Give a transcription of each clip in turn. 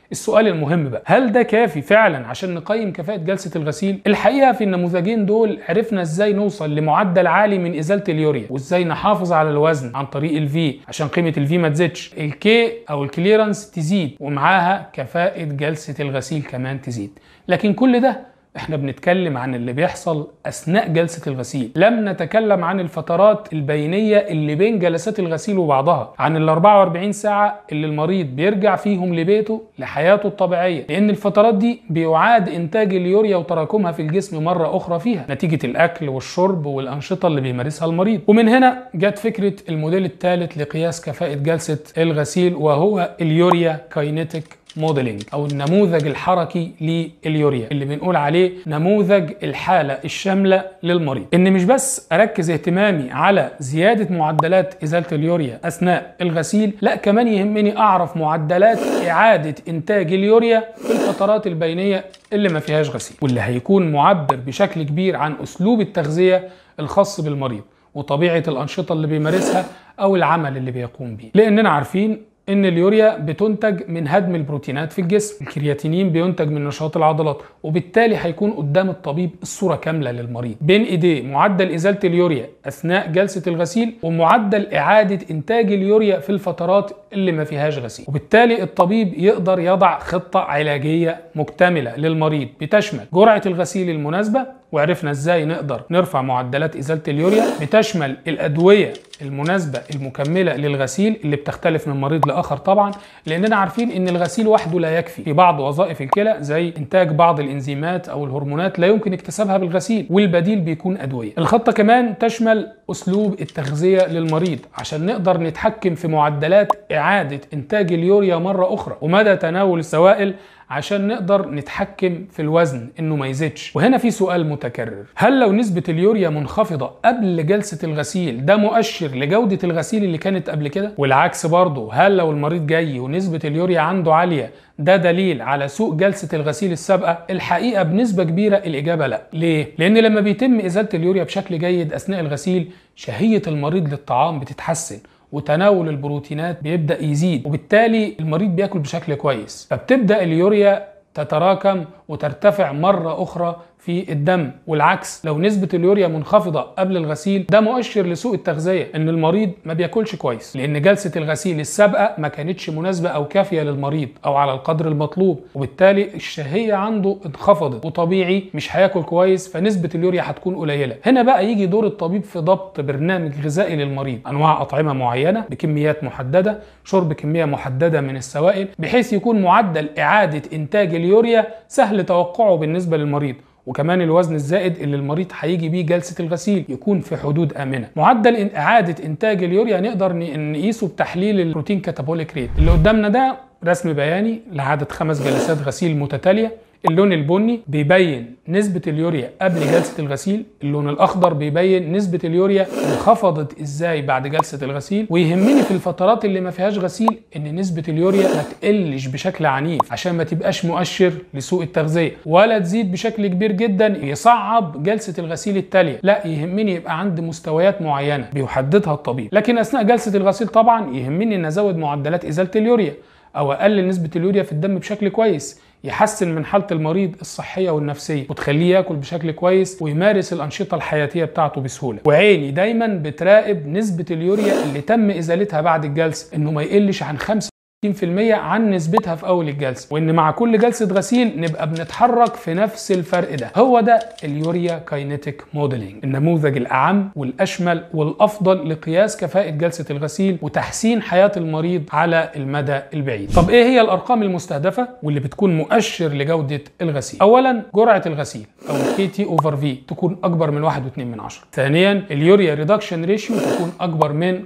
السؤال المهم بقى هل ده كافي فعلا عشان نقيم كفاءة جلسة الغسيل؟ الحقيقة في النموذجين دول عرفنا ازاي نوصل لمعدل عالي من ازالة اليوريا وازاي نحافظ على الوزن عن طريق الفي عشان قيمة الفي ما تزيدش الكي او الكليرنس تزيد ومعاها كفاءة جلسة الغسيل كمان تزيد لكن كل ده احنا بنتكلم عن اللي بيحصل اثناء جلسه الغسيل لم نتكلم عن الفترات البينيه اللي بين جلسات الغسيل وبعضها عن ال 44 ساعه اللي المريض بيرجع فيهم لبيته لحياته الطبيعيه لان الفترات دي بيعاد انتاج اليوريا وتراكمها في الجسم مره اخرى فيها نتيجه الاكل والشرب والانشطه اللي بيمارسها المريض ومن هنا جت فكره الموديل الثالث لقياس كفاءه جلسه الغسيل وهو اليوريا كاينيتيك موديلنج او النموذج الحركي لليوريا اللي بنقول عليه نموذج الحاله الشامله للمريض ان مش بس اركز اهتمامي على زياده معدلات ازاله اليوريا اثناء الغسيل لا كمان يهمني اعرف معدلات اعاده انتاج اليوريا في الفترات البينيه اللي ما فيهاش غسيل واللي هيكون معبر بشكل كبير عن اسلوب التغذيه الخاص بالمريض وطبيعه الانشطه اللي بيمارسها او العمل اللي بيقوم بيه لاننا عارفين ان اليوريا بتنتج من هدم البروتينات في الجسم الكرياتينين بينتج من نشاط العضلات وبالتالي هيكون قدام الطبيب الصوره كامله للمريض بين ايديه معدل ازاله اليوريا اثناء جلسه الغسيل ومعدل اعاده انتاج اليوريا في الفترات اللي ما فيهاش غسيل وبالتالي الطبيب يقدر يضع خطه علاجيه مكتمله للمريض بتشمل جرعه الغسيل المناسبه وعرفنا ازاي نقدر نرفع معدلات ازاله اليوريا بتشمل الادويه المناسبه المكمله للغسيل اللي بتختلف من مريض لاخر طبعا لاننا عارفين ان الغسيل وحده لا يكفي في بعض وظائف الكلى زي انتاج بعض الانزيمات او الهرمونات لا يمكن اكتسابها بالغسيل والبديل بيكون ادويه الخطه كمان تشمل اسلوب التغذيه للمريض عشان نقدر نتحكم في معدلات اعاده انتاج اليوريا مره اخرى ومدى تناول السوائل عشان نقدر نتحكم في الوزن انه ما يزيدش وهنا في سؤال متكرر هل لو نسبة اليوريا منخفضة قبل جلسة الغسيل ده مؤشر لجودة الغسيل اللي كانت قبل كده والعكس برضه هل لو المريض جاي ونسبة اليوريا عنده عالية ده دليل على سوء جلسة الغسيل السابقة الحقيقة بنسبة كبيرة الإجابة لا ليه؟ لأن لما بيتم إزالة اليوريا بشكل جيد أثناء الغسيل شهية المريض للطعام بتتحسن وتناول البروتينات بيبدا يزيد وبالتالي المريض بياكل بشكل كويس فبتبدا اليوريا تتراكم وترتفع مره اخرى في الدم والعكس لو نسبة اليوريا منخفضة قبل الغسيل ده مؤشر لسوء التغذية ان المريض ما بياكلش كويس لان جلسة الغسيل السابقة ما كانتش مناسبة او كافية للمريض او على القدر المطلوب وبالتالي الشهية عنده انخفضت وطبيعي مش هياكل كويس فنسبة اليوريا هتكون قليلة هنا بقى يجي دور الطبيب في ضبط برنامج غذائي للمريض انواع اطعمة معينة بكميات محددة شرب كمية محددة من السوائل بحيث يكون معدل اعادة انتاج اليوريا سهل توقعه بالنسبة للمريض وكمان الوزن الزائد اللي المريض هيجي بيه جلسه الغسيل يكون في حدود امنه معدل اعاده انتاج اليوريا نقدر نقيسه بتحليل البروتين كاتابوليك ريت اللي قدامنا ده رسم بياني لعدد خمس جلسات غسيل متتاليه اللون البني بيبين نسبة اليوريا قبل جلسة الغسيل اللون الأخضر بيبين نسبة اليوريا انخفضت إزاي بعد جلسة الغسيل ويهمني في الفترات اللي ما فيهاش غسيل إن نسبة اليوريا ما تقلش بشكل عنيف عشان ما تبقاش مؤشر لسوء التغذية ولا تزيد بشكل كبير جدا يصعب جلسة الغسيل التالية لا يهمني يبقى عندي مستويات معينة بيحددها الطبيب لكن أثناء جلسة الغسيل طبعا يهمني إن أزود معدلات إزالة اليوريا أو أقلل نسبة اليوريا في الدم بشكل كويس يحسن من حالة المريض الصحية والنفسية وتخليه ياكل بشكل كويس ويمارس الأنشطة الحياتية بتاعته بسهولة وعيني دايما بتراقب نسبة اليوريا اللي تم إزالتها بعد الجلسة إنه ما يقلش عن 5 60% عن نسبتها في اول الجلسه وان مع كل جلسه غسيل نبقى بنتحرك في نفس الفرق ده هو ده اليوريا كاينيتيك موديلنج النموذج الاعم والاشمل والافضل لقياس كفاءه جلسه الغسيل وتحسين حياه المريض على المدى البعيد طب ايه هي الارقام المستهدفه واللي بتكون مؤشر لجوده الغسيل اولا جرعه الغسيل او الكي تي اوفر في تكون اكبر من 1.2 من عشرة ثانيا اليوريا ريدكشن ريشيو تكون اكبر من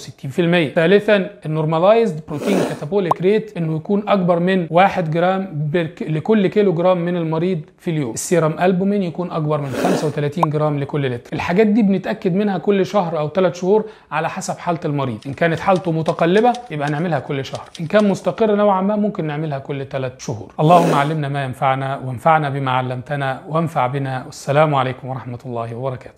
65% ثالثا النورماليزد بروتين كاتابوليك ريت انه يكون اكبر من 1 جرام برك... لكل كيلو جرام من المريض في اليوم السيرم البومين يكون اكبر من 35 جرام لكل لتر الحاجات دي بنتاكد منها كل شهر او 3 شهور على حسب حاله المريض ان كانت حالته متقلبه يبقى نعملها كل شهر ان كان مستقر نوعا ما ممكن نعملها كل 3 شهور اللهم علمنا ما ينفعنا وانفعنا بما علمتنا وانفع بنا والسلام عليكم ورحمه الله وبركاته